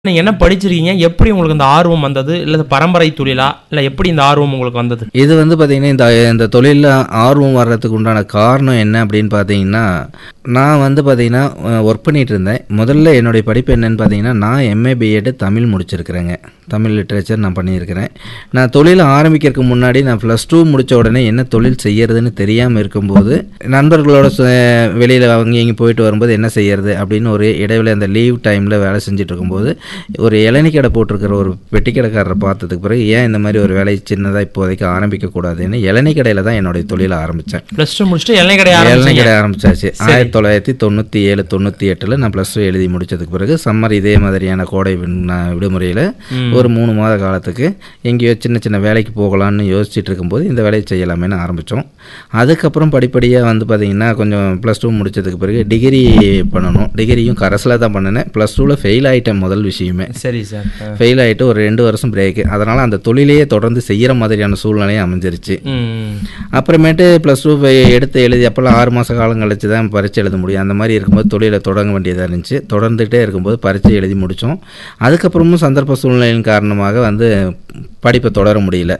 நீங்க என்ன படிச்சிருக்கீங்க எப்படி உங்களுக்கு இந்த ஆர்வம் வந்தது இல்ல பரம்பரை தொழிலா இல்ல எப்படி இந்த ஆர்வம் உங்களுக்கு வந்தது இது வந்து பார்த்திங்கன்னா இந்த இந்த தொழிலில் ஆர்வம் வர்றதுக்கு உண்டான காரணம் என்ன அப்படின்னு பார்த்தீங்கன்னா நான் வந்து பார்த்திங்கன்னா ஒர்க் பண்ணிகிட்டு இருந்தேன் முதல்ல என்னுடைய படிப்பு என்னன்னு பார்த்தீங்கன்னா நான் எம்ஏ பிஎட் தமிழ் முடிச்சிருக்கிறேங்க தமிழ் லிட்ரேச்சர் நான் பண்ணியிருக்கிறேன் நான் தொழில் ஆரம்பிக்கிறதுக்கு முன்னாடி நான் ப்ளஸ் டூ முடித்த உடனே என்ன தொழில் செய்யறதுன்னு தெரியாமல் இருக்கும்போது நண்பர்களோட வெளியில் அவங்க இங்கே போயிட்டு வரும்போது என்ன செய்யறது அப்படின்னு ஒரு இடைவெளி அந்த லீவ் டைமில் வேலை செஞ்சுட்டு இருக்கும்போது ஒரு இளநீ கடை போட்டிருக்கிற ஒரு பெட்டி கடைக்காரரை பார்த்ததுக்கு பிறகு ஏன் இந்த மாதிரி ஒரு வேலை சின்னதாக இப்போதைக்கு ஆரம்பிக்கக்கூடாதுன்னு இளநீ கடையில் தான் என்னுடைய தொழிலை ஆரம்பித்தேன் பிளஸ் டூ முடிச்சுட்டு எல்லை கடை இளநீ ஆரம்பிச்சீங்க கடை ஆரம்பிச்சாச்சு ஆயிரத்தி தொள்ளாயிரத்தி தொண்ணூற்றி ஏழு தொண்ணூற்றி எட்டில் நான் ப்ளஸ் டூ எழுதி முடிச்சதுக்கு பிறகு சம்மர் இதே மாதிரியான கோடை விடுமுறையில் ஒரு மூணு மாத காலத்துக்கு எங்கேயோ சின்ன சின்ன வேலைக்கு போகலான்னு யோசிச்சுட்டு இருக்கும்போது இந்த வேலையை செய்யலாமேன்னு ஆரம்பித்தோம் அதுக்கப்புறம் படிப்படியாக வந்து பார்த்திங்கன்னா கொஞ்சம் ப்ளஸ் டூ முடிச்சதுக்கு பிறகு டிகிரி பண்ணணும் டிகிரியும் கரஸில் தான் பண்ணினேன் ப்ளஸ் டூவில் ஃபெயில் ஆகிட்டேன் முதல் விஷயமே சரி சார் ஃபெயில் ஆகிட்டு ஒரு ரெண்டு வருஷம் பிரேக்கு அதனால் அந்த தொழிலையே தொடர்ந்து செய்கிற மாதிரியான சூழ்நிலையும் அமைஞ்சிருச்சு ம் அப்புறமேட்டு ப்ளஸ் டூ எடுத்து எழுதி அப்போல்லாம் ஆறு மாத காலம் கழிச்சு தான் பரீட்சை எழுத முடியும் அந்த மாதிரி இருக்கும்போது தொழிலை தொடங்க வேண்டியதாக இருந்துச்சு தொடர்ந்துகிட்டே இருக்கும்போது பரீட்சை எழுதி முடித்தோம் அதுக்கப்புறமும் சந்தர்ப்ப சூழ்நிலையின் காரணமாக வந்து படிப்பை தொடர முடியல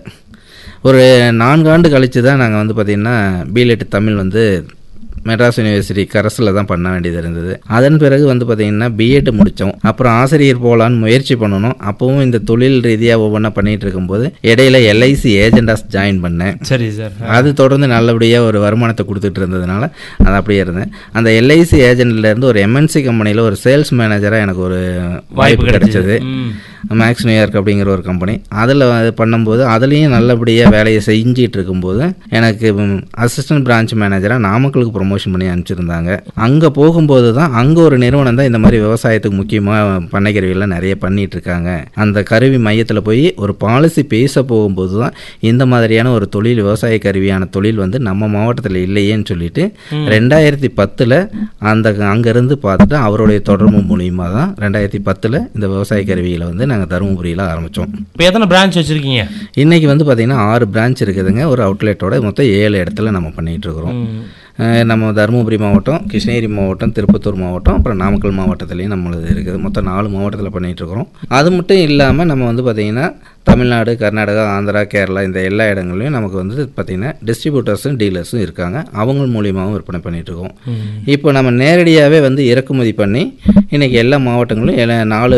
ஒரு நான்கு ஆண்டு கழித்து தான் நாங்கள் வந்து பார்த்திங்கன்னா பிஎட் தமிழ் வந்து மெட்ராஸ் யூனிவர்சிட்டி கரஸில் தான் பண்ண வேண்டியது இருந்தது அதன் பிறகு வந்து பார்த்திங்கன்னா பிஎட் முடித்தோம் அப்புறம் ஆசிரியர் போகலான்னு முயற்சி பண்ணணும் அப்போவும் இந்த தொழில் ரீதியாக ஒவ்வொன்றா பண்ணிகிட்டு இருக்கும்போது இடையில எல்ஐசி ஏஜெண்டாஸ் ஜாயின் பண்ணேன் சரி சார் அது தொடர்ந்து நல்லபடியாக ஒரு வருமானத்தை கொடுத்துட்டு இருந்ததுனால அது அப்படியே இருந்தேன் அந்த எல்ஐசி ஏஜென்ட்லேருந்து ஒரு எம்என்சி கம்பெனியில் ஒரு சேல்ஸ் மேனேஜராக எனக்கு ஒரு வாய்ப்பு கிடைச்சது ம் மேக்ஸ் நியூயார்க் அப்படிங்கிற ஒரு கம்பெனி அதில் பண்ணும்போது அதுலேயும் நல்லபடியாக வேலையை செஞ்சிட்டு இருக்கும்போது எனக்கு அசிஸ்டன்ட் பிரான்ச் மேனேஜராக நாமக்கலுக்கு ப்ரொமோஷன் பண்ணி அனுப்பிச்சிருந்தாங்க அங்கே போகும்போது தான் அங்கே ஒரு நிறுவனம் தான் இந்த மாதிரி விவசாயத்துக்கு முக்கியமாக பண்ணை கருவியெல்லாம் நிறைய பண்ணிட்டு இருக்காங்க அந்த கருவி மையத்தில் போய் ஒரு பாலிசி பேச போகும்போது தான் இந்த மாதிரியான ஒரு தொழில் விவசாய கருவியான தொழில் வந்து நம்ம மாவட்டத்தில் இல்லையேன்னு சொல்லிட்டு ரெண்டாயிரத்தி பத்தில் அந்த அங்கேருந்து பார்த்துட்டு அவருடைய தொடர்பு மூலியமாக தான் ரெண்டாயிரத்தி பத்தில் இந்த விவசாய கருவிகளை வந்து நாங்கள் தருமபுரியில் ஆரம்பித்தோம் இப்போ எத்தனை பிரான்ச் வச்சிருக்கீங்க இன்றைக்கி வந்து பார்த்திங்கன்னா ஆறு பிரான்ச் இருக்குதுங்க ஒரு அவுட்லெட்டோட மொத்தம் ஏழு இடத்துல நம்ம பண்ணிகிட்டு இருக்கிறோம் ம் அஹ் நம்ம தருமபுரி மாவட்டம் கிருஷ்ணகிரி மாவட்டம் திருப்பத்தூர் மாவட்டம் அப்புறம் நாமக்கல் மாவட்டத்துலேயும் நம்மளது இருக்குது மொத்தம் நாலு மாவட்டத்தில் பண்ணிகிட்டு இருக்கிறோம் அது மட்டும் இல்லாமல் நம்ம வந்து பார்த்திங்கன்னா தமிழ்நாடு கர்நாடகா ஆந்திரா கேரளா இந்த எல்லா இடங்கள்லையும் நமக்கு வந்து பார்த்திங்கன்னா டிஸ்ட்ரிபியூட்டர்ஸும் டீலர்ஸும் இருக்காங்க அவங்க மூலியமாகவும் விற்பனை பண்ணிகிட்டு இருக்கோம் இப்போ நம்ம நேரடியாகவே வந்து இறக்குமதி பண்ணி இன்றைக்கி எல்லா மாவட்டங்களும் எல்லா நாலு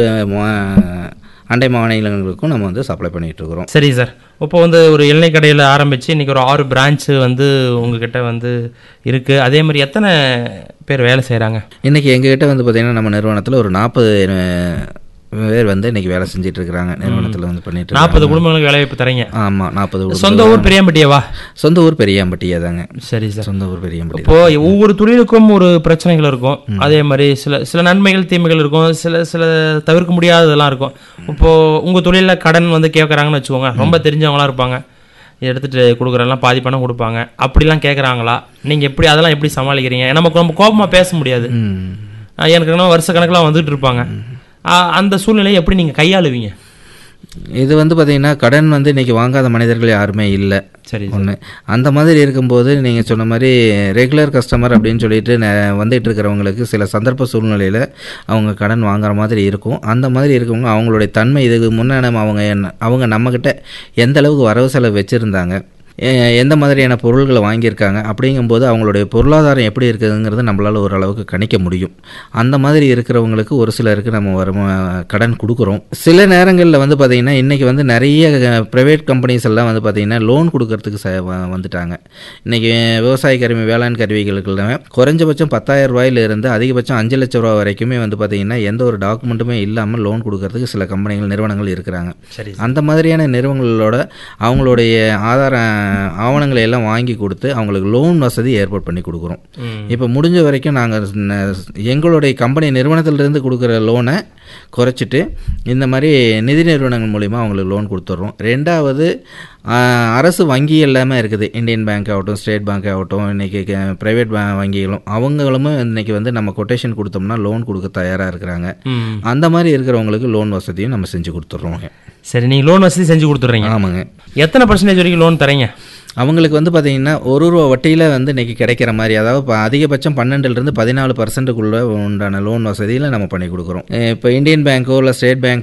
மா- அண்டை மாநிலங்களுக்கும் நம்ம வந்து சப்ளை பண்ணிகிட்டு இருக்கிறோம் சரி சார் இப்போ வந்து ஒரு எல்லை கடையில் ஆரம்பித்து இன்றைக்கி ஒரு ஆறு பிரான்ச்சு வந்து உங்ககிட்ட வந்து இருக்குது அதே மாதிரி எத்தனை பேர் வேலை செய்கிறாங்க இன்றைக்கி எங்ககிட்ட வந்து பார்த்திங்கன்னா நம்ம நிறுவனத்தில் ஒரு நாற்பது பேர் வந்து இன்றைக்கி வேலை செஞ்சுட்டு இருக்கிறாங்க நிறுவனத்தில் வந்து பண்ணிட்டு நாற்பது இருக்காங்க குடும்பங்களுக்கு வேலை வாய்ப்பு தரீங்க ஆமாம் நாற்பது சொந்த ஊர் பெரியாம்பட்டியவா சொந்த ஊர் பெரியாம்பட்டியா தாங்க சரி சார் சொந்த ஊர் பெரியாம்பட்டி இப்போ ஒவ்வொரு தொழிலுக்கும் ஒரு பிரச்சனைகள் இருக்கும் அதே மாதிரி சில சில நன்மைகள் தீமைகள் இருக்கும் சில சில தவிர்க்க முடியாததெல்லாம் இருக்கும் இப்போ உங்க தொழிலில் கடன் வந்து கேட்குறாங்கன்னு வச்சுக்கோங்க ரொம்ப தெரிஞ்சவங்களா இருப்பாங்க இதை எடுத்துட்டு கொடுக்குறதெல்லாம் பாதி பணம் கொடுப்பாங்க அப்படிலாம் கேட்குறாங்களா நீங்க எப்படி அதெல்லாம் எப்படி சமாளிக்கிறீங்க நமக்கு ரொம்ப கோபமா பேச முடியாது ம். ஆஹ் எனக்கு என்ன வருஷ கணக்கெலாம் வந்துட்டு இருப்பாங்க ஆஹ் அந்த சூழ்நிலையை எப்படி நீங்க கையாளுவீங்க இது வந்து பார்த்திங்கன்னா கடன் வந்து இன்றைக்கி வாங்காத மனிதர்கள் யாருமே இல்லை சரி ஒன்று அந்த மாதிரி இருக்கும்போது நீங்கள் சொன்ன மாதிரி ரெகுலர் கஸ்டமர் அப்படின்னு சொல்லிட்டு ந- வந்துட்டு இருக்கிறவங்களுக்கு சில சந்தர்ப்ப சூழ்நிலையில் அவங்க கடன் வாங்குற மாதிரி இருக்கும் அந்த மாதிரி இருக்கவங்க அவங்களுடைய தன்மை இதுக்கு முன்னாடி அவங்க என்ன அவங்க நம்மக்கிட்ட எந்த அளவுக்கு வரவு செலவு வச்சுருந்தாங்க எந்த மாதிரியான பொருள்களை வாங்கியிருக்காங்க அப்படிங்கும்போது அவங்களுடைய பொருளாதாரம் எப்படி இருக்குதுங்கிறது நம்மளால் ஓரளவுக்கு கணிக்க முடியும் அந்த மாதிரி இருக்கிறவங்களுக்கு ஒரு சிலருக்கு நம்ம வருமா கடன் கொடுக்குறோம் சில நேரங்களில் வந்து பார்த்திங்கன்னா இன்றைக்கி வந்து நிறைய ப்ரைவேட் கம்பெனிஸ் எல்லாம் வந்து பார்த்திங்கன்னா லோன் கொடுக்கறதுக்கு ச வ- வந்துட்டாங்க இன்றைக்கி விவசாய கருவி வேளாண் கருவிகளுக்கெல்லாம் குறைஞ்சபட்சம் பத்தாயிரம் ரூபாயிலிருந்து அதிகபட்சம் அஞ்சு லட்ச ரூபா வரைக்குமே வந்து பார்த்திங்கன்னா எந்த ஒரு டாக்குமெண்ட்டுமே இல்லாமல் லோன் கொடுக்கறதுக்கு சில கம்பெனிகள் நிறுவனங்கள் இருக்கிறாங்க சரி அந்த மாதிரியான நிறுவனங்களோட அவங்களுடைய ஆதார ஆவணங்களை எல்லாம் வாங்கி கொடுத்து அவங்களுக்கு லோன் வசதி ஏற்பாடு பண்ணி கொடுக்குறோம் ம் இப்போ முடிஞ்ச வரைக்கும் நாங்கள் எங்களுடைய கம்பெனி நிறுவனத்திலிருந்து கொடுக்குற லோனை குறைச்சிட்டு இந்த மாதிரி நிதி நிறுவனங்கள் மூலிமா அவங்களுக்கு லோன் கொடுத்துட்றோம் ரெண்டாவது ஆஹ், அரசு வங்கி எல்லாமே இருக்குது இந்தியன் பேங்க் ஆகட்டும் ஸ்டேட் பேங்க் ஆகட்டும் இன்றைக்கி ப்ரைவேட் வங்கிகளும் அவங்களும் இன்றைக்கி வந்து நம்ம கொட்டேஷன் கொடுத்தோம்னா லோன் கொடுக்க தயாராக இருக்கிறாங்க ம் அந்த மாதிரி இருக்கிறவங்களுக்கு லோன் வசதியும் நம்ம செஞ்சு கொடுத்துட்றோம் சரி நீங்கள் லோன் வசதி செஞ்சு கொடுத்துட்றீங்க ஆமாங்க எத்தனை பர்சன்டேஜ் வரைக்கும் லோன் தரீங்க அவங்களுக்கு வந்து பார்த்தீங்கன்னா ஒரு ரூபா வட்டியில் வந்து இன்றைக்கி கிடைக்கிற மாதிரி அதாவது இப்போ அதிகபட்சம் பன்னெண்டுலேருந்து பதினாலு பர்சன்ட்டுக்குள்ளே உண்டான லோன் வசதியில் நம்ம பண்ணி கொடுக்குறோம் இப்போ இந்தியன் பேங்க்கோ இல்லை ஸ்டேட் பேங்க்